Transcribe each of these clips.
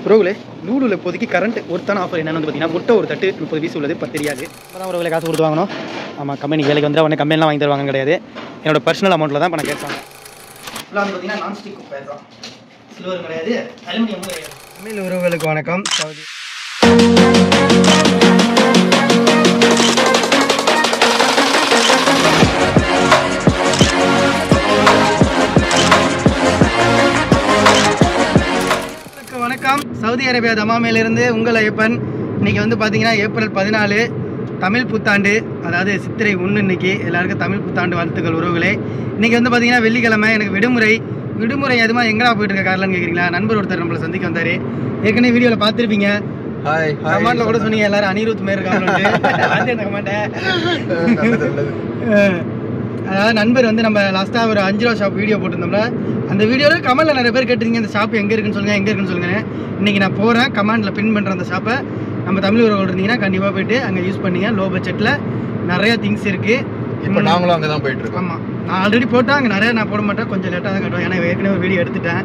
ப்ரோவில் லூடுல இப்போதைக்கு current ஒருத்தான offer என்னன்னு வந்து பார்த்தீங்கன்னா முட்டை ஒரு தட்டு முப்பது பீஸ் உள்ளது பத்து தெரியாது அதான் ஒரு காசு கொடுத்து வாங்கணும் ஆமாம் கம்பெனி வேலைக்கு வந்து உடனே கம்பெனிலாம் வாங்கி தருவாங்க கிடையாது என்னோட பர்சனல் அமௌண்ட்டில் தான் பணம் கேட்பாங்க ஃபுல்லாக வந்து பார்த்தீங்கன்னா நான்ஸ்டிக் குப்பை தான் சில்வர் கிடையாது அலுமினியமும் கிடையாது தமிழ் உறவுகளுக்கு வணக்கம் சவுதி அனைவருக்கும் வணக்கம் சவுதி அரேபியா தமாமிலிருந்து உங்கள் ஐயப்பன் இன்னைக்கு வந்து பார்த்தீங்கன்னா ஏப்ரல் பதினாலு தமிழ் புத்தாண்டு அதாவது சித்திரை ஒன்று இன்னைக்கு எல்லாருக்கும் தமிழ் புத்தாண்டு வாழ்த்துக்கள் உறவுகளே இன்னைக்கு வந்து பார்த்தீங்கன்னா வெள்ளிக்கிழமை எனக்கு விடுமுறை விடுமுறை எதுமா எங்கடா போயிட்டு இருக்க கார்லன்னு கேட்குறீங்களா நண்பர் ஒருத்தர் நம்மளை சந்திக்க வந்தார் ஏற்கனவே வீடியோவில் பார்த்துருப்பீங்க ஹாய் ஹாய் கமாண்ட்ல கூட சொன்னீங்க எல்லாரும் அனிருத் மாரி இருக்காங்க கமாண்ட நல்லது நல்லது அதாவது நண்பர் வந்து நம்ம லாஸ்ட்டாக ஒரு அஞ்சு ரூபா ஷாப் வீடியோ போட்டிருந்தோம்ல அந்த வீடியோவில் கமெண்ட்ல நிறைய பேர் கேட்டிருந்தீங்க இந்த ஷாப் எங்கே இருக்குன்னு சொல்லுங்க எங்கே இருக்குன்னு சொல்லுங்க இன்னைக்கு நான் போகிறேன் கமெண்ட்ல பின் பண்ணுற அந்த ஷாப்பை நம்ம தமிழ் உறவுகள் இருந்தீங்கன்னா கண்டிப்பாக போயிட்டு அங்கே யூஸ் பண்ணீங்க லோ பட்ஜெட்டில் நிறைய திங்ஸ் இருக்கு இப்போ நாங்களும் அங்கே தான் போயிட்டு இருக்கோம் ஆமாம் நான் ஆல்ரெடி போட்டேன் அங்கே நிறைய நான் போட மாட்டேன் கொஞ்சம் லேட்டாக தான் கட்டுவேன் ஏன்னா ஏற்கனவே வீடியோ எடுத்துட்டேன்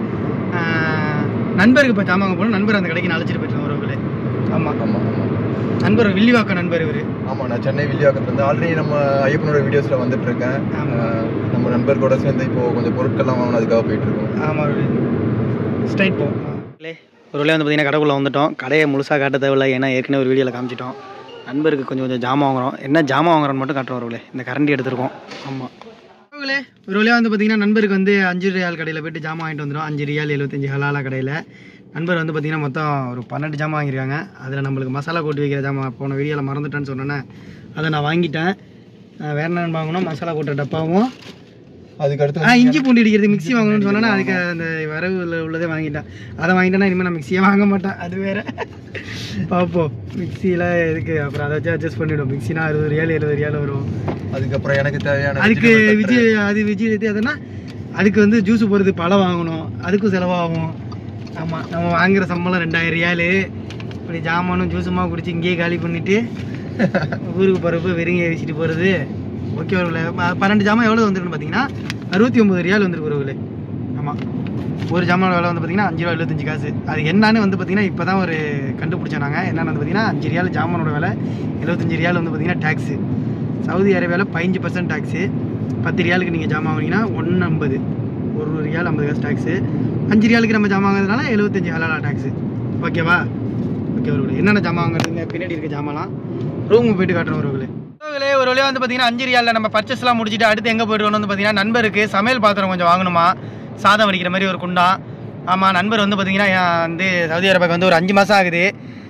ஆஹ் நண்பருக்கு இப்போ ஜாமான் போகணும் நண்பர் அந்த கடைக்கு நான் அழைச்சிட்டு போயிட்டேன் உறவுகளே ஆமாம் ஆமாம் ஆமாம் நண்பர் வில்லிவாக்கம் நண்பர் இவர் ஆமாம் நான் சென்னை வில்லியாக்கத்துலேருந்து ஆல்ரெடி நம்ம ஐயப்பனோட வீடியோஸில் வந்துட்டு இருக்கேன் ஆமா. அஹ், நம்ம நண்பர் கூட சேர்ந்து இப்போ கொஞ்சம் பொருட்கள்லாம் வாங்கணும் அதுக்காக போயிட்டு இருக்கோம் ஆமாம் ஸ்ட்ரைட் போ ஒரு வழியாக வந்து பார்த்தீங்கன்னா கடைக்குள்ளே வந்துட்டோம் கடையை முழுசாக காட்ட தேவையில்ல ஏன்னா ஏற்கனவே ஒரு வீடியோவில் காமிச்சிட்டோம் நண்பருக்கு கொஞ்சம் கொஞ்சம் ஜாமான் வாங்குறோம் என்ன ஜாமான் வாங்குறோன்னு மட்டும் காட்டுறோம் ஒருவளே இந்த கரண்டி எடுத்திருக்கோம் ஆமாம் ஒரு வழியாக வந்து பார்த்தீங்கன்னா நண்பருக்கு வந்து அஞ்சு ரியால் கடையில் போயிட்டு ஜாமான் வாங்கிட்டு வந்துடும் அஞ்சு ரியால் எழுபத்தஞ்சு ஹலாலா கடையில் நண்பர் வந்து பார்த்தீங்கன்னா மொத்தம் ஒரு பன்னெண்டு ஜாமான் வாங்கியிருக்காங்க அதில் நம்மளுக்கு மசாலா கூட்டி வைக்கிற ஜாமான் போன வீடியோவில் மறந்துட்டேன்னு சொன்னேன்னே அதை நான் வாங்கிட்டேன் அஹ் வேற என்ன வாங்கணும் மசாலா கூட்டுற டப்பாவும் அதுக்கு அடுத்து ஆ இஞ்சி பூண்டு இடிக்கிறது மிக்ஸி வாங்கணும்னு சொன்னா அதுக்கு அந்த வரவு உள்ள- உள்ளதே வாங்கிட்டேன் அதை வாங்கிட்டேன்னா இனிமேல் நான் மிக்ஸியே வாங்க மாட்டேன் அது வேற பார்ப்போம் மிக்ஸியில் எதுக்கு அப்புறம் அதை வச்சு அட்ஜஸ்ட் பண்ணிவிடும் மிக்ஸினா அறுபது ரியால் எழுபது ரியால் வரும் அதுக்கப்புறம் எனக்கு தேவையான அதுக்கு vegetable cutter. விஜய் அது விஜய் இது எதுனா அதுக்கு வந்து ஜூஸ் போடுறது பழம் வாங்கணும் அதுக்கும் செலவாகும் ஆமாம் நம்ம வாங்குற சம்பளம் ரெண்டாயிரம் ரியாலு இப்படி ஜாமானும் ஜூஸுமா குடிச்சு இங்கேயே காலி பண்ணிட்டு ஊருக்கு போகிறப்ப வெறுங்க வீசிட்டு போகிறது ஓகே ஒரு பன்னெண்டு ஜாமான் எவ்வளோ வந்துருக்குன்னு பார்த்தீங்கன்னா அறுபத்தி ஒம்பது ரியால் வந்துருக்கு ஒருவில் ஆமாம் ஒரு ஜாமான் விலை வந்து பார்த்தீங்கன்னா அஞ்சு ரூபா எழுபத்தஞ்சு காசு அது என்னன்னு வந்து பார்த்தீங்கன்னா இப்போ தான் ஒரு கண்டுபிடிச்சோம் நாங்கள் என்னன்னு வந்து பார்த்தீங்கன்னா அஞ்சு ரியால் ஜாமானோட விலை எழுபத்தஞ்சு ரியால் வந்து பார்த்தீங்கன்னா டேக்ஸு சவுதி அரேபியாவில் பதினஞ்சு பர்சன்ட் டேக்ஸு பத்து ரியாலுக்கு நீங்கள் ஜாமான் வாங்கினீங்கன்னா ஒன்று ஐம்பது ஒரு ரியால் ஐம்பது காசு டேக்ஸு அஞ்சு ரியாலுக்கு நம்ம ஜாமான் வாங்குறதுனால எழுபத்தஞ்சு ஹலாலா டேக்ஸு ஓகேவா ஓகே ஒரு என்னென்ன ஜாமான் வாங்குறதுங்க பின்னாடி இருக்க ஜாமான்லாம் ரூமுக்கு போயிட்டு காட்டணும் ஒரு உறவுகளே ஒரு வழியாக வந்து பார்த்தீங்கன்னா அஞ்சு ரியாலில் நம்ம பர்ச்சேஸ்லாம் முடிச்சுட்டு அடுத்து எங்கே போயிட்டு வந்து பார்த்தீங்கன்னா நண்பருக்கு சமையல் பாத்திரம் கொஞ்சம் வாங்கணுமா சாதம் வடிக்கிற மாதிரி ஒரு குண்டா ஆமாம் நண்பர் வந்து பார்த்தீங்கன்னா என் வந்து சவுதி அரேபியாவுக்கு வந்து ஒரு அஞ்சு மாதம் ஆகுது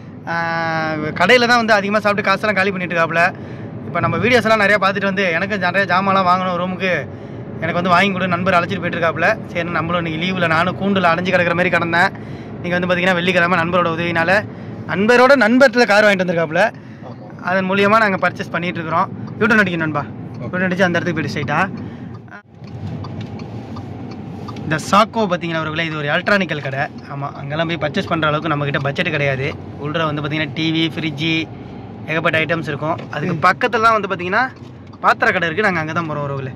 கடையில் தான் வந்து அதிகமாக சாப்பிட்டு காசெல்லாம் காலி பண்ணிட்டு இருக்காப்புல இப்போ நம்ம வீடியோஸ் எல்லாம் நிறையா பார்த்துட்டு வந்து எனக்கு நிறைய ஜாமான்லாம் வாங்கணும் ரூமுக்கு எனக்கு வந்து வாங்கி கொடு நண்பர் அழைச்சிட்டு போயிட்டு இருக்காப்புல சரி நம்மளும் இன்னைக்கு லீவில் நானும் கூண்டில் அடைஞ்சு கிடக்கிற மாதிரி கிடந்தேன் நீங்கள் வந்து பார்த்தீங்கன்னா வெள்ளிக்கிழமை நண்பரோட உதவினால நண்பரோட நண்பர்கிட்ட கார் வாங்கிட்டு வந்திருக்காப்புல ஆமா. அதன் மூலியமாக நாங்கள் பர்ச்சேஸ் பண்ணிட்டு இருக்கிறோம் யூட்டன் அடிக்கணும் நண்பா யூட்டன் அடிச்சு அந்த இடத்துக்கு போயிட்டு ஸ்ட்ரைட்டா இந்த சாக்கோ பார்த்தீங்கன்னா அவர்களே இது ஒரு எலக்ட்ரானிக்கல் கடை ஆமாம் அங்கெல்லாம் போய் பர்ச்சேஸ் பண்ணுற அளவுக்கு நம்மக்கிட்ட பட்ஜெட் கிடையாது உள்ள வந்து பார்த்தீங்கன்னா டிவி ஃப்ரிட்ஜி ஏகப்பட்ட ஐட்டம்ஸ் இருக்கும் அதுக்கு பக்கத்தில் தான் வந்து பார்த்தீங்கன்னா பாத்திர கடை இருக்குது நாங்கள் அங்கே தான் போகிறோம் உறவுகளே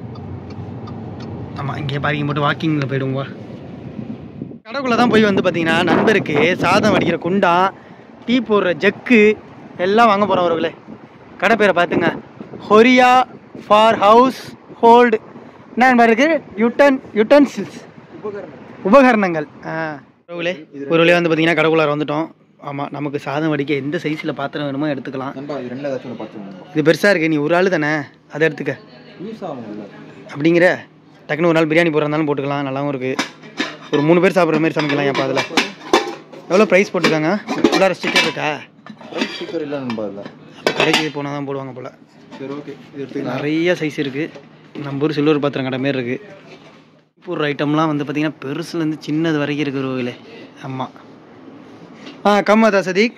ஆமாம் இங்கே பார்க்கிங் போட்டு வாக்கிங்கில் போயிடுவோம் கடைக்குள்ளே தான் போய் வந்து பார்த்தீங்கன்னா நண்பருக்கு சாதம் வடிக்கிற குண்டா டீ போடுற ஜக்கு எல்லாம் வாங்க போகிறோம் அவர்களே கடை பேரை பார்த்துங்க ஹொரியா ஃபார் ஹவுஸ் ஹோல்டு என்ன நண்பர் இருக்கு யுட்டன் யுட்டன்சில்ஸ் உபகரணங்கள் ஆ உறவுகளே ஒரு வழியாக வந்து பார்த்தீங்கன்னா கடைக்குள்ளார வந்துட்டோம் ஆமாம் நமக்கு சாதம் வடிக்க எந்த சைஸில் பாத்திரம் வேணுமோ எடுத்துக்கலாம் நண்பா இது ரெண்டுல ஏதாச்சும் ஒன்று பார்த்துக்கோங்க இது பெருசாக இருக்கு நீ ஒரு ஆள் தானே அதை எடுத்துக்க யூஸ் ஆகும்ல அப்படிங்கிற டக்குன்னு ஒரு நாள் பிரியாணி போடுறதாலும் போட்டுக்கலாம் நல்லாவும் இருக்குது ஒரு மூணு பேர் சாப்பிட்ற மாதிரி சமைக்கலாம் ஏன்ப்பா அதில் எவ்வளோ ப்ரைஸ் போட்டிருக்காங்க உள்ளார ஸ்டிக்கர் இருக்கா ரைஸ் ஸ்டிக்கர் இல்லை நண்பா இல்லை அப்போ கடைக்கு போனால் தான் போடுவாங்க போல் சரி ஓகே இது எடுத்துக்கலாம் நிறைய சைஸ் இருக்குது நம்ம ஊர் சில்வர் பாத்திரம் கடை மாரி இருக்குது ஒரு ஐட்டம்லாம் வந்து பார்த்திங்கன்னா பெருசுலேருந்து சின்னது வரைக்கும் இருக்குது ரோவிலே ஆமாம் ஆ கம்மாதா சதீக்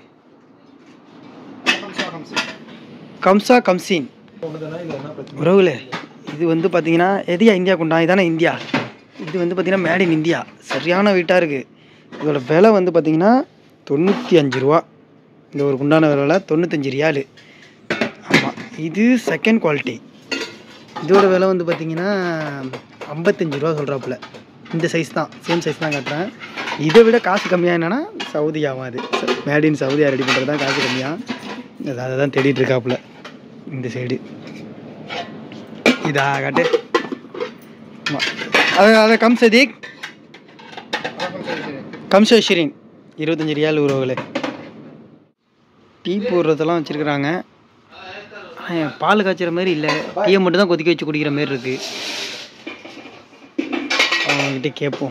கம்சா கம்சீன் உறவுல இது வந்து பார்த்தீங்கன்னா எதியா இந்தியா குண்டா இதானே இந்தியா இது வந்து பார்த்தீங்கன்னா மேட் இன் இந்தியா சரியான வெயிட்டாக இருக்குது இதோட விலை வந்து பார்த்தீங்கன்னா தொண்ணூற்றி அஞ்சு ரூபா இந்த ஒரு குண்டான விலை தொண்ணூத்தஞ்சு ரியாலு ஆமாம் இது செகண்ட் குவாலிட்டி இதோட விலை வந்து பார்த்தீங்கன்னா ஐம்பத்தஞ்சு ரூபா சொல்கிறாப்புல இந்த சைஸ் தான் சேம் சைஸ் தான் காட்டுறேன் இதை விட காசு கம்மியாக என்னன்னா சவுதி ஆகும் அது மேட் இன் சவுதியா ரெடி பண்ணுறது தான் காசு கம்மியாக அதை தான் தேடிட்டு இருக்காப்புல இந்த சைடு இதா காட்டு ஆமா. அது அதை கம் சதீக் கம் ஷிரின் இருபத்தஞ்சி ரியால் உறவுகளே டீ போடுறதெல்லாம் வச்சுருக்குறாங்க பால் காய்ச்சுற மாதிரி இல்லை டீயை மட்டும் தான் கொதிக்க வச்சு குடிக்கிற மாதிரி இருக்கு அவங்ககிட்ட கேட்போம்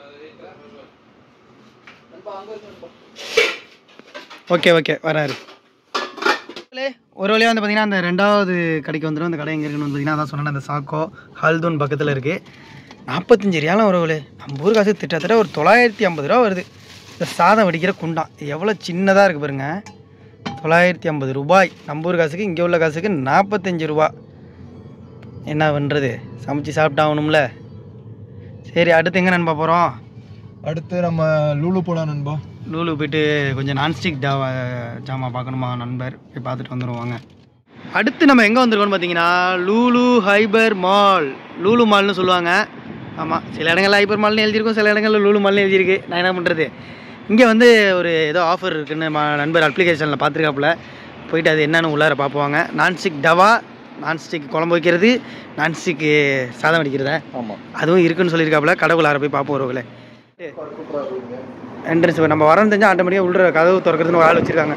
ஓகே ஓகே வராரு ஒரு வழியாக வந்து பார்த்தீங்கன்னா அந்த ரெண்டாவது கடைக்கு வந்துடும் அந்த கடை எங்கே இருக்குன்னு வந்து பார்த்தீங்கன்னா அதான் சொன்னேன் அந்த சாக்கோ ஹல்தூன் பக்கத்தில் இருக்குது நாற்பத்தஞ்சு ரியாலம் உறவுகளே நம்ம ஊர் காசு திட்டத்தட்ட ஒரு தொள்ளாயிரத்தி ஐம்பது ரூபா வருது இந்த சாதம் வடிக்கிற குண்டான் எவ்வளோ சின்னதாக இருக்குது பாருங்க தொள்ளாயிரத்தி ஐம்பது ரூபாய் நம்ம ஊர் காசுக்கு இங்கே உள்ள காசுக்கு நாற்பத்தஞ்சு ரூபா என்ன பண்ணுறது சமைச்சு சாப்பிட்டாகணும்ல சரி அடுத்து எங்கே நண்பா போகிறோம் அடுத்து நம்ம லூலு போலாம் நண்பா லூலு போயிட்டு கொஞ்சம் நான்ஸ்டிக் ஜாவா ஜாமான் பார்க்கணுமா நண்பர் போய் பார்த்துட்டு வந்துடுவாங்க அடுத்து நம்ம எங்கே வந்திருக்கோம்னு பார்த்தீங்கன்னா லூலு ஹைபர் மால் லூலு மால்னு சொல்லுவாங்க ஆமாம் சில இடங்கள்ல ஹைபர் மால்னு எழுதியிருக்கும் சில இடங்களில் லூலு மால்னு எழுதியிருக்கு நான் என்ன பண்ணுறது இங்கே வந்து ஒரு ஏதோ ஆஃபர் இருக்குன்னு மா- நண்பர் அப்ளிகேஷனில் பார்த்துருக்காப்புல போயிட்டு அது என்னன்னு உள்ளார பார்ப்போங்க நான்ஸ்டிக் டவா நான்ஸ்டிக் குழம்பு வைக்கிறது நான்ஸ்டிக் சாதம் வடிக்கிறதா ஆமாம் அதுவும் இருக்குன்னு சொல்லியிருக்காப்புல கடவுளார போய் பார்ப்போம் ஒருவங்களே என்ட்ரன்ஸ் நம்ம வரணும் தெரிஞ்சால் ஆட்டோமேட்டிக்காக உள்ள கதவு திறக்கிறதுன்னு ஒரு ஆள் வச்சுருக்காங்க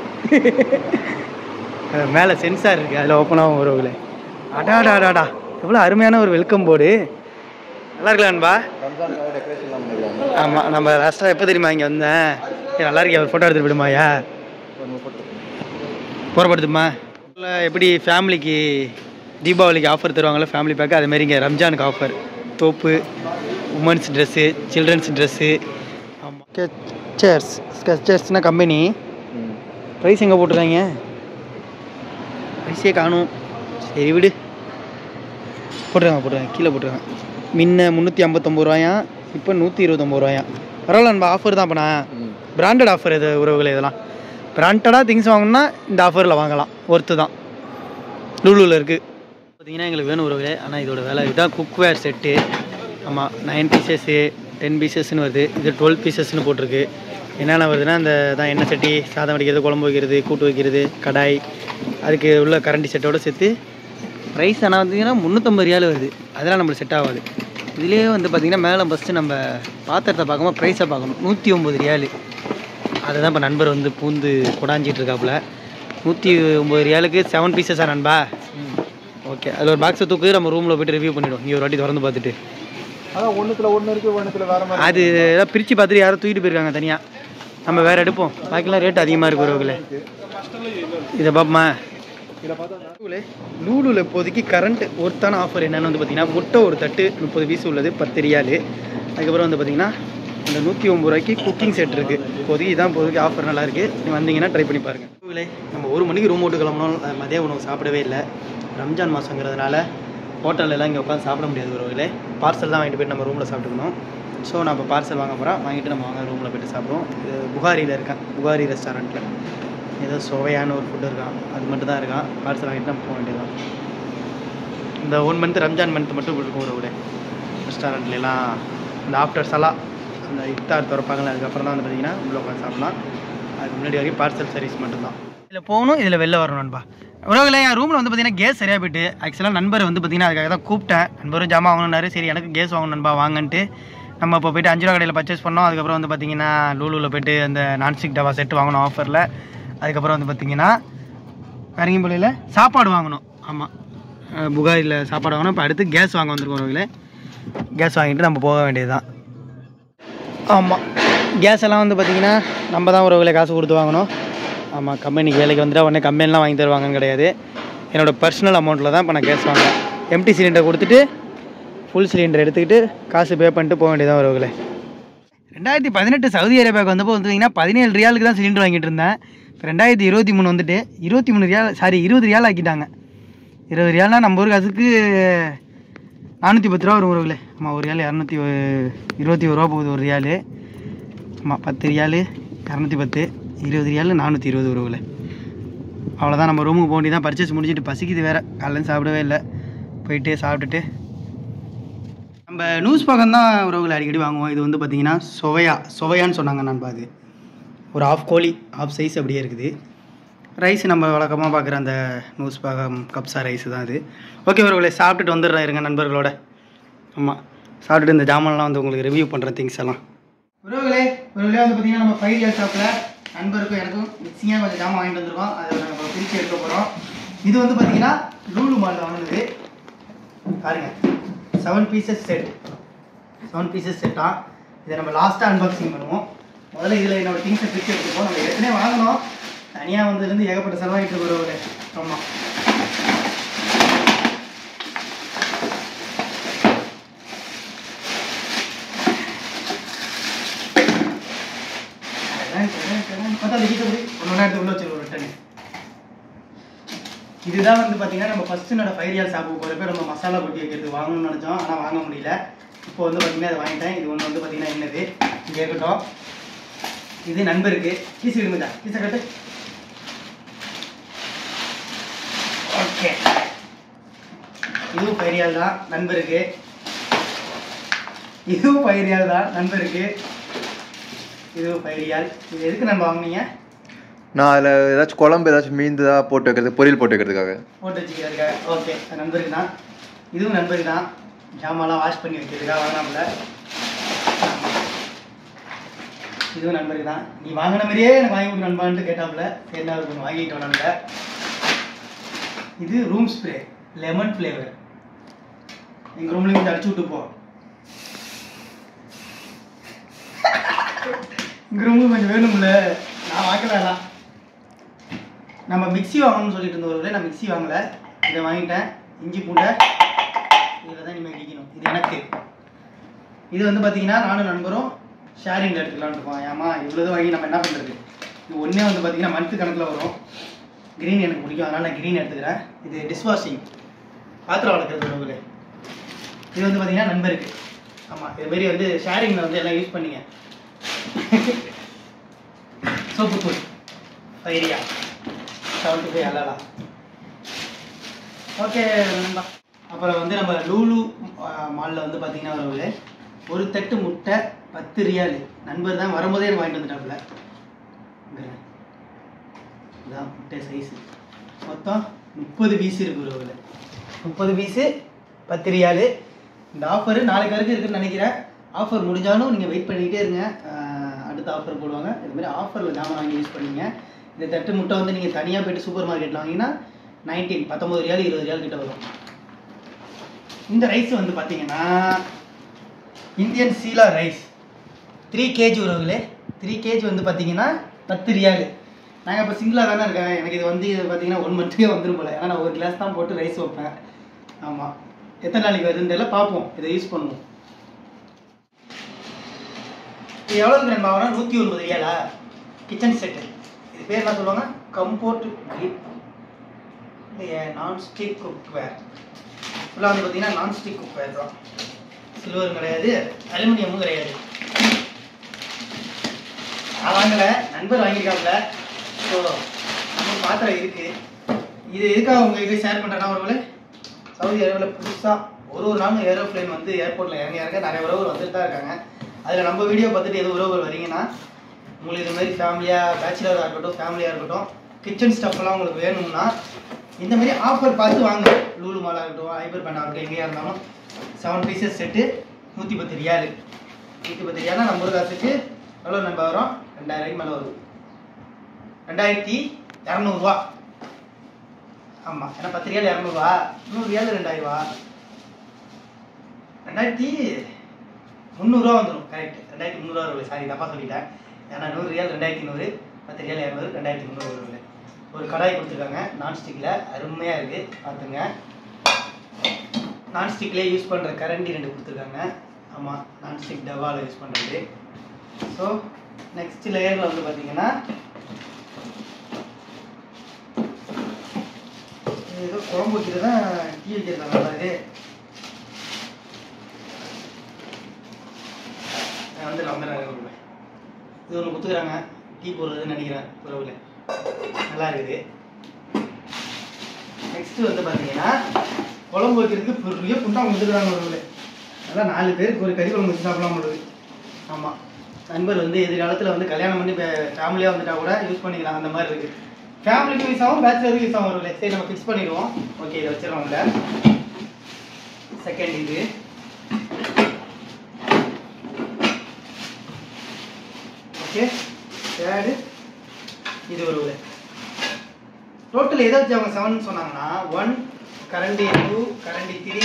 மேலே சென்சார் இருக்குது அதில் ஓப்பன் ஆகும் ஒருவங்களே அடாடாடாடா எவ்வளோ அருமையான ஒரு வெல்கம் போர்டு நல்லா இருக்கலான்பா ரம்ஜானுக்காக டெக்கரேஷன்லாம் பண்ணிருக்காங்க ஆமாம் நம்ம லாஸ்ட்டாக எப்போ தெரியுமா இங்கே வந்தேன் ஏய், நல்லா இருக்கே ஒரு ஃபோட்டோ எடுத்துட்டு விடுமாயா போகிறப்படுத்துமா இல்லை எப்படி ஃபேமிலிக்கு தீபாவளிக்கு ஆஃபர் தருவாங்கல்ல ஃபேமிலி பேக்கு அதே மாதிரி இங்கே ரம்ஜானுக்கு ஆஃபர் தோப்பு உமன்ஸ் ட்ரெஸ்ஸு சில்ட்ரன்ஸ் ட்ரெஸ்ஸு ஆமாம் ஸ்கெச்சர்ஸ் ஸ்கெச்சர்ஸ்னால் கம்பெனி ப்ரைஸ் எங்கே போட்டுருக்காங்க ப்ரைஸே காணும் சரி விடு போட்டுருக்காங்க போட்டுருக்காங்க கீழே போட்டுருக்காங்க முன்ன முந்நூற்றி ஐம்பத்தொம்பது ரூபாயாம் இப்போ நூற்றி இருபத்தொம்பது ரூபாயாம் பரவாயில்ல நம்ம ஆஃபர் தான் பண்ணா பிராண்டட் ஆஃபர் இது உறவுகள் இதெல்லாம் பிராண்டடாக திங்ஸ் வாங்கணும்னா இந்த ஆஃபரில் வாங்கலாம் ஒர்த்து தான் லூலூவில் இருக்குது பார்த்தீங்கன்னா எங்களுக்கு வேணும் உறவுகளே ஆனால் இதோட விலை இதுதான் குக்வேர் செட்டு ஆமாம் நைன் பீசஸ்ஸு டென் பீசஸ்னு வருது இது டுவெல் பீசஸ்னு போட்டிருக்கு என்னென்ன வருதுன்னா இந்த தான் எண்ணெய் சட்டி சாதம் வடிக்கிறது குழம்பு வைக்கிறது கூட்டு வைக்கிறது கடாய் அதுக்கு உள்ள கரண்டி செட்டோட சேர்த்து ப்ரைஸ் ஆனால் பார்த்தீங்கன்னா முந்நூற்றம்பது ரியால் வருது அதெல்லாம் நம்மளுக்கு செட் ஆகாது இதுலேயே வந்து பார்த்திங்கன்னா மேலே ஃபஸ்ட்டு நம்ம பாத்திரத்தை பார்க்காம ப்ரைஸை பார்க்கணும் நூற்றி ஒம்பது ரியாலு அதை தான் இப்போ நண்பர் வந்து பூந்து கொடாஞ்சிட்டு இருக்காப்புல நூற்றி ஒம்பது ரியாலுக்கு செவன் பீசஸா நண்பா ஓகே அதில் ஒரு பாக்ஸை தூக்கு நம்ம ரூமில் போய்ட்டு ரிவ்யூ பண்ணிவிடும் நீ ஒரு வாட்டி திறந்து பார்த்துட்டு அதான் ஒன்றுத்துல ஒன்று இருக்குது ஒன்றுத்துல வேற மாதிரி அது ஏதாவது பிரித்து பார்த்துட்டு யாரோ தூக்கிட்டு போயிருக்காங்க தனியாக நம்ம வேறு எடுப்போம் பாக்கிலாம் ரேட் அதிகமாக இருக்கு ஒருவர்களே இதை பாப்பமா இதில் பார்த்தா லூலுவில் இப்போதைக்கு கரண்ட் ஒருத்தான ஆஃபர் என்னன்னு வந்து பார்த்தீங்கன்னா முட்டை ஒரு தட்டு முப்பது பீஸ் உள்ளது பத்து ரியாலு அதுக்கப்புறம் வந்து பார்த்தீங்கன்னா இந்த நூற்றி ஒம்பது ரூபாய்க்கு குக்கிங் செட் இருக்குது இப்போதைக்கு இதான் இப்போதைக்கு ஆஃபர் நல்லா இருக்குது நீ வந்தீங்கன்னா ட்ரை பண்ணி பாருங்கள் லூலுவிலே நம்ம ஒரு மணிக்கு ரூம் விட்டு கிளம்பணும் அஹ் மதிய உணவு சாப்பிடவே இல்லை ரம்ஜான் மாதங்கிறதுனால ஹோட்டல்ல எல்லாம் இங்கே உட்காந்து சாப்பிட முடியாது ஒருவர்களே பார்சல் தான் வாங்கிட்டு போய் நம்ம ரூமில் சாப்பிட்டுக்கணும் ஸோ நான் இப்போ பார்சல் வாங்க போகிறோம் வாங்கிட்டு நம்ம வாங்க ரூமில் போயிட்டு சாப்பிடுவோம் இது புகாரியில் இருக்கேன் புகாரி ரெஸ்டாரண்ட்டில் ஏதோ சுவையான ஒரு ஃபுட் இருக்கான் அது மட்டும் தான் இருக்கான் பார்சல் வாங்கிட்டு நம்ம போக வேண்டியதுதான் இந்த ஒன் மந்த் ரம்ஜான் மந்த் மட்டும் இருக்கும் ஒரு விட ரெஸ்டாரண்ட்லாம் இந்த ஆஃப்டர் சலா அந்த இஃப்தார் திறப்பாங்களே அதுக்கப்புறம் தான் வந்து பார்த்தீங்கன்னா உள்ள உட்காந்து சாப்பிடலாம் அதுக்கு முன்னாடி வரைக்கும் பார்சல் சர்வீஸ் மட்டும்தான் இதில் போகணும் இதில் வெளில வரணும் நண்பா உறவுகளே என் ரூமில் வந்து பார்த்தீங்கன்னா கேஸ் சரியாக போயிட்டு ஆக்சுவலாக நண்பர் வந்து பார்த்தீங்கன்னா அதுக்காக தான் கூப்பிட்டேன் நண்பரும் ஜாமான் வாங்கணுன்னாரு சரி எனக்கு கேஸ் வாங்கணும் நண்பா வாங்கன்ட்டு நம்ம இப்போ போயிட்டு அஞ்சு ரூபா கடையில் பர்ச்சேஸ் பண்ணோம் அதுக்கப்புறம் வந்து பார்த்தீங்கன்னா லூலூவில் போயிட்டு அந்த நான்ஸ்டிக் டவா செட்டு வாங்கணும் ஆஃபரில் அதுக்கப்புறம் வந்து பார்த்தீங்கன்னா வேறங்கி போலையில் சாப்பாடு வாங்கணும் ஆமாம் புகாரியில் சாப்பாடு வாங்கணும் இப்போ அடுத்து கேஸ் வாங்க வந்திருக்கோம் உறவுகளே கேஸ் வாங்கிட்டு நம்ம போக வேண்டியது தான் ஆமாம் கேஸ் எல்லாம் வந்து பார்த்தீங்கன்னா நம்ம தான் உறவுகளை காசு கொடுத்து வாங்கணும் ஆமாம் கம்பெனிக்கு வேலைக்கு வந்துட்டா உடனே கம்பெனிலாம் வாங்கி தருவாங்கன்னு கிடையாது என்னோட பர்சனல் அமௌண்ட்டில் தான் இப்போ நான் கேஸ் வாங்குறேன் எம்டி சிலிண்டர் கொடுத்துட்டு ஃபுல் சிலிண்டர் எடுத்துக்கிட்டு காசு பே பண்ணிட்டு போக வேண்டியதான் உறவுகளே ரெண்டாயிரத்தி பதினெட்டு சவுதி அரேபியாவுக்கு வந்தப்போ வந்து பார்த்தீங்கன்னா பதினேழு ரியாலுக்கு தான் சிலிண்டர் வாங்கிட்டு இருந்தேன் இப்போ ரெண்டாயிரத்தி இருபத்தி மூணு வந்துட்டு இருபத்தி மூணு ரியால் சாரி இருபது ரியால் ஆக்கிட்டாங்க இருபது ரியால்னா நம்ம ஊருக்கு அதுக்கு நானூற்றி பத்து ரூபா வரும் உறவுகளே ஆமாம் ஒரு ரியால் இரநூத்தி இருபத்தி ஒரு ரூபா போகுது ஒரு ரியாலு ஆமாம் பத்து ரியாலு இரநூத்தி பத்து இருபது ரியாலு நானூற்றி இருபது உறவுகளே அவ்வளோதான் நம்ம ரூமுக்கு போக வேண்டியதான் பர்ச்சேஸ் முடிச்சுட்டு பசிக்குது வேறு காலையில் சாப்பிடவே இல்லை போயிட்டு சாப்பிட்டுட்டு நம்ம நியூஸ் பக்கம் தான் உறவுகளை அடிக்கடி வாங்குவோம் இது வந்து பார்த்தீங்கன்னா சுவையா சுவையான்னு சொன்னாங்க நண்பா அது ஒரு ஆஃப் கோழி ஆஃப் சைஸ் அப்படியே இருக்குது ரைஸ் நம்ம வழக்கமாக பார்க்குற அந்த நியூஸ் பாகம் கப்ஸா ரைஸ் தான் இது ஓகே உறவுகளை சாப்பிட்டுட்டு வந்துடுறேன் இருங்க நண்பர்களோட ஆமாம் சாப்பிட்டுட்டு இந்த ஜாமான்லாம் வந்து உங்களுக்கு ரிவ்யூ பண்ணுறேன் திங்ஸ் எல்லாம் உறவுகளே உறவுகளே வந்து பார்த்தீங்கன்னா நம்ம ஃபைவ் இயர் ஷாப்பில் நண்பருக்கும் எனக்கும் மிக்சிங்காக கொஞ்சம் ஜாமான் வாங்கிட்டு வந்திருக்கோம் அதை நம்ம பிரித்து எடுக்க போகிறோம் இது வந்து பார்த்தீங்கன்னா லூலு மாலில் வாங்கினது பாருங்க seven pieces set seven pieces செட்டா இதை நம்ம லாஸ்ட்டாக அன்பாக்சிங் பண்ணுவோம் முதல்ல இதில் என்னோட திங்ஸை பிரித்து எடுத்துப்போம் நம்ம ஏற்கனவே வாங்கினோம் தனியாக வந்ததுலேருந்து ஏகப்பட்ட செலவாகிட்டு இருக்கிற ஒரு ஆமாம் பார்த்தா அந்த கீழே போய் ஒரு மணி நேரத்துக்கு உள்ள வச்சிருக்கோம் ரிட்டர்னு இதுதான் வந்து பார்த்தீங்கன்னா நம்ம ஃபஸ்ட்டு என்னோட ஃபைவ் இயர்ஸ் சாப்பிட போகிறப்ப நம்ம மசாலா பொட்டி வைக்கிறது வாங்கணும்னு நினச்சோம் ஆனால் வாங்க முடியல இப்போ வந்து பார்த்தீங்கன்னா அதை வாங்கிட்டேன் இது ஒன்று வந்து பார்த்தீங்கன்னா என்னது இங்கே இருக்கட்டும் இது நண்பருக்கு கீசு விடுங்கதா கீசை கட்டு ஓகே இதுவும் ஃபைரியால் தான் நண்பருக்கு இதுவும் ஃபைரியால் தான் நண்பருக்கு இதுவும் ஃபைரியால் இது எதுக்கு நம்ம வாங்குனீங்க நான் அதில் ஏதாச்சும் குழம்பு ஏதாச்சும் மீந்து தான் போட்டு வைக்கிறது பொரியல் போட்டு வைக்கிறதுக்காக போட்டு வச்சுக்கிறதுக்காக ஓகே நண்பருக்கு தான் இதுவும் நண்பருக்கு தான் ஜாமான்லாம் வாஷ் பண்ணி வைக்கிறதுக்காக வாங்கினாப்புல இதுவும் நண்பருக்கு தான் நீ வாங்கின மாதிரியே எனக்கு வாங்கி கொடுக்க நண்பான்ட்டு கேட்டாப்புல சரி அவருக்கு ஒன்று வாங்கிட்டு வந்தாங்க இது ரூம் ஸ்ப்ரே லெமன் ஃப்ளேவர் எங்கள் ரூம்லேயும் கொஞ்சம் அடிச்சு விட்டு போ எங்கள் ரூமுக்கு கொஞ்சம் வேணும்ல நான் வாங்கலாம் நம்ம மிக்ஸி வாங்கணும்னு சொல்லிட்டு இருந்தவர்களே நான் மிக்ஸி வாங்கலை இதை வாங்கிட்டேன் இஞ்சி பூண்டை இதில் தான் இனிமேல் இடிக்கணும் இது எனக்கு இது வந்து பார்த்தீங்கன்னா நானும் நண்பரும் ஷேரிங்கில் எடுத்துக்கலாம்னு இருக்கோம் ஏமா இவ்வளோ வாங்கி நம்ம என்ன பண்ணுறது இது ஒன்றே வந்து பார்த்தீங்கன்னா மந்த்து கணக்கில் வரும் க்ரீன் எனக்கு பிடிக்கும் அதனால் நான் க்ரீன் எடுத்துக்கிறேன் இது டிஷ்வாஷிங் பாத்திரம் வளர்க்குறது உறவுகளே இது வந்து பார்த்தீங்கன்னா நண்பருக்கு ஆமாம் இதுமாரி வந்து ஷேரிங்கில் வந்து எல்லாம் யூஸ் பண்ணிங்க சோப்பு தூள் ஃபைரியா செவன்ட்டி ஃபைவ் அல்லலாம் ஓகே நண்பா அப்புறம் வந்து நம்ம லூலு மாலில் வந்து பார்த்தீங்கன்னா ஒரு ஒரு தட்டு முட்டை பத்து ரியால் நண்பர் தான் வரும்போதே எனக்கு வாங்கிட்டு வந்துட்டாப்புல இங்க. இதான் முட்டை சைஸு மொத்தம் முப்பது பீஸ் இருக்கு ஒரு முப்பது பீஸு பத்து ரியாலு இந்த ஆஃபரு நாளைக்கு வரைக்கும் இருக்குன்னு நினைக்கிறேன் ஆஃபர் முடிஞ்சாலும் நீங்கள் வெயிட் பண்ணிக்கிட்டே இருங்க ஆஹ் அடுத்த ஆஃபர் போடுவாங்க இதுமாதிரி ஆஃபரில் ஜாமான் வாங்கி யூஸ் பண்ணீங்க இந்த தட்டு முட்டை வந்து நீங்கள் தனியாக போயிட்டு சூப்பர் மார்க்கெட்டில் வாங்கினா நைன்டீன் பத்தொம்பது ரியால் இருபது ரியால் கிட்ட வரும் இந்த ரைஸ் வந்து பார்த்தீங்கன்னா இந்தியன் சீலா ரைஸ் த்ரீ கேஜி உறவுகளே த்ரீ கேஜி வந்து பார்த்தீங்கன்னா பத்து ரியால் நாங்கள் இப்போ சிங்கிளாக தானே இருக்கேன் எனக்கு இது வந்து இது பார்த்தீங்கன்னா ஒன் மந்த்துக்கே வந்துடும் போல ஏன்னா நான் ஒரு கிளாஸ் தான் போட்டு ரைஸ் வைப்பேன் ஆமாம் எத்தனை நாளைக்கு வருதுன்னு தெரியல பார்ப்போம் இதை யூஸ் பண்ணுவோம் இது எவ்வளோக்கு நண்பா வரும் நூற்றி ஒன்பது ரியாலா கிச்சன் செட்டு இது பேர் என்ன சொல்லுவாங்க கம்போர்ட் கிரிப் இல்லையே நான்ஸ்டிக் குக்வேர் ஃபுல்லாக வந்து பார்த்தீங்கன்னா நான்ஸ்டிக் குக்வேர் தான் சில்வரும் கிடையாது அலுமினியமும் கிடையாது நான் வாங்கலை நண்பர் வாங்கியிருக்காப்புல ஸோ நம்ம பாத்திரம் இருக்குது இது எதுக்காக உங்களுக்கு ஷேர் பண்ணுறேன்னா ஒருவேளை சவுதி அரேபியாவில் புதுசாக ஒரு ஒரு நாளும் ஏரோப்ளேன் வந்து ஏர்போர்ட்டில் இறங்கி இறங்க நிறைய உறவுகள் வந்துட்டு தான் இருக்காங்க அதில் நம்ம வீடியோ பார்த்துட்டு எது உறவுகள் வரீங்கன்னா உங்களுக்கு இது மாதிரி ஃபேமிலியாக பேச்சுலராக இருக்கட்டும் ஃபேமிலியாக இருக்கட்டும் கிச்சன் ஸ்டஃப்லாம் உங்களுக்கு வேணும்னா இந்த மாதிரி ஆஃபர் பார்த்து வாங்க லூலு மாலாக இருக்கட்டும் ஹைபர் பேண்ட் ஆகட்டும் எங்கேயா இருந்தாலும் செவன் பீசஸ் செட்டு நூற்றி பத்து ரியாலு நூற்றி பத்து ரியால்னா நம்ம ஊர் காசுக்கு எவ்வளோ நம்ம வரும் ரெண்டாயிரம் மேலே வரும் ரெண்டாயிரத்தி இரநூறுவா ஆமாம் ஏன்னா பத்து ரியால் இரநூறுவா நூறு ரியால் ரெண்டாயிரரூவா ரெண்டாயிரத்தி முந்நூறுரூவா வந்துடும் கரெக்ட் ரெண்டாயிரத்தி முந்நூறுவா வருது சாரி தப்பா சொல்லிட்டேன் ஏன்னா நூறு ரியால் ரெண்டாயிரத்தி நூறு பத்து ரியால் இரநூறு ரெண்டாயிரத்தி முந்நூறு வருது ஒரு கடாய் கொடுத்துருக்காங்க நான்ஸ்டிக்கில் அருமையாக இருக்குது பார்த்துங்க நான்ஸ்டிக்லேயே யூஸ் பண்ணுற கரண்டி ரெண்டு கொடுத்துருக்காங்க ஆமாம் நான்ஸ்டிக் டவாவில் யூஸ் பண்ணுறது ஸோ நெக்ஸ்ட் லேயரில் வந்து பார்த்தீங்கன்னா ஏதோ குழம்பு வைக்கிறது தான் டீ வைக்கிறது நல்லா இது நான் வந்து வந்துடுறேன் உறவுல இது ஒன்று கொடுத்துக்கிறாங்க டீ போடுறதுன்னு நினைக்கிறேன் உறவுல நல்லா இருக்குது நெக்ஸ்ட் வந்து பார்த்தீங்கன்னா குழம்பு வைக்கிறதுக்கு பெரிய குண்டா கொடுத்துக்கிறாங்க உறவுல அதான் நாலு பேருக்கு ஒரு கறி குழம்பு வச்சு சாப்பிடலாம் முடியுது ஆமாம் நண்பர் வந்து எதிர்காலத்தில் வந்து கல்யாணம் பண்ணி ஃபேமிலியாக வந்துட்டா கூட யூஸ் பண்ணிக்கலாம் அந்த மாதிரி இருக்குது ஃபேமிலிக்கு யூஸ் ஆகும் பேச்சுலருக்கு யூஸ் ஆகும் ஒரு சரி நம்ம ஃபிக்ஸ் பண்ணிடுவோம் ஓகே இதை வச்சிடறோம் உள்ள செகண்ட் இது ஓகே தேர்டு இது ஒரு உலை டோட்டல் எதை வச்சு அவங்க செவன் சொன்னாங்கன்னா ஒன் கரண்டி டூ கரண்டி three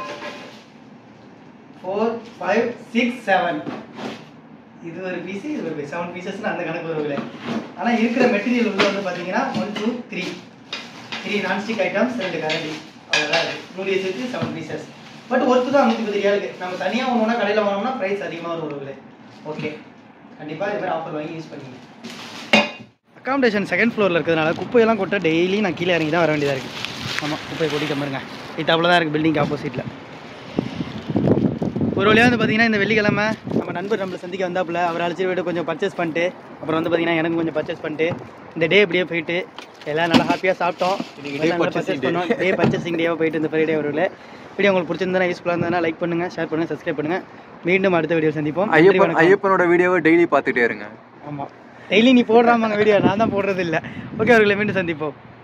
four five six seven இது ஒரு பீஸ் இது ஒரு பீஸ் செவன் பீசஸ்னு அந்த கணக்கு வருவில்லை ஆனால் இருக்கிற மெட்டீரியல் உள்ள வந்து பார்த்தீங்கன்னா one two three three nonstick items ரெண்டு கரண்டி அவ்வளோதான் இருக்குது நூறு சேர்த்து செவன் பீசஸ் பட் ஒர்த்து தான் நூற்றி பத்து ரூபாய்க்கு நம்ம தனியாக ஒன்று கடையில் வாங்கினோம்னா ப்ரைஸ் அதிகமாக வரும் ஒரு ஓகே கண்டிப்பாக இது மாதிரி ஆஃபர் வாங்கி யூஸ் பண்ணிங்க அக்காமடேஷன் செகண்ட் ஃப்ளோரில் இருக்கிறதுனால குப்பையெல்லாம் கொட்ட டெய்லி நான் கீழே இறங்கி தான் வர வேண்டியதாக இருக்குது ஆமாம் குப்பையை கொட்டிக்க பாருங்க இத்தாப்புல தான் இருக்குது பில்டிங் ஆப்போசிட்டில் ஒரு வழியாக வந்து பார்த்தீங்கன்னா இந்த வெள்ளிக்கிழமை நம்ம நண்பர் நம்மளை சந்திக்க வந்தாப்புல அவர் அழைச்சிட்டு போயிட்டு கொஞ்சம் பர்ச்சேஸ் பண்ணிட்டு அப்புறம் வந்து பார்த்தீங்கன்னா எனக்கும் கொஞ்சம் பர்ச்சேஸ் பண்ணிட்டு இந்த டே இப்படியே போயிட்டு எல்லாம் நல்லா ஹாப்பியாக சாப்பிட்டோம் இன்னைக்கு day எல்லாம் நல்லா purchasing purchase பண்ணோம் டே பர்ச்சேசிங் டேவாக போயிட்டு இந்த ஃப்ரைடே வருவில் வீடியோ உங்களுக்கு பிடிச்சிருந்தா யூஸ்ஃபுல்லாக இருந்ததுன்னா லைக் பண்ணுங்கள் ஷேர் பண்ணுங்கள் சப்ஸ்கிரைப் பண்ணுங்கள் மீண்டும் அடுத்த வீடியோ சந்திப்போம் நன்றி, ஐயப்பன் வணக்கம். ஐயப்பனோட வீடியோவை டெய்லி பார்த்துட்டே இருங்க ஆமாம் டெய்லி நீ போடுறாமாங்க வீடியோ நான் தான் போடுறது இல்லை ஓகே அவர்களை மீண்டும் சந்திப்போம்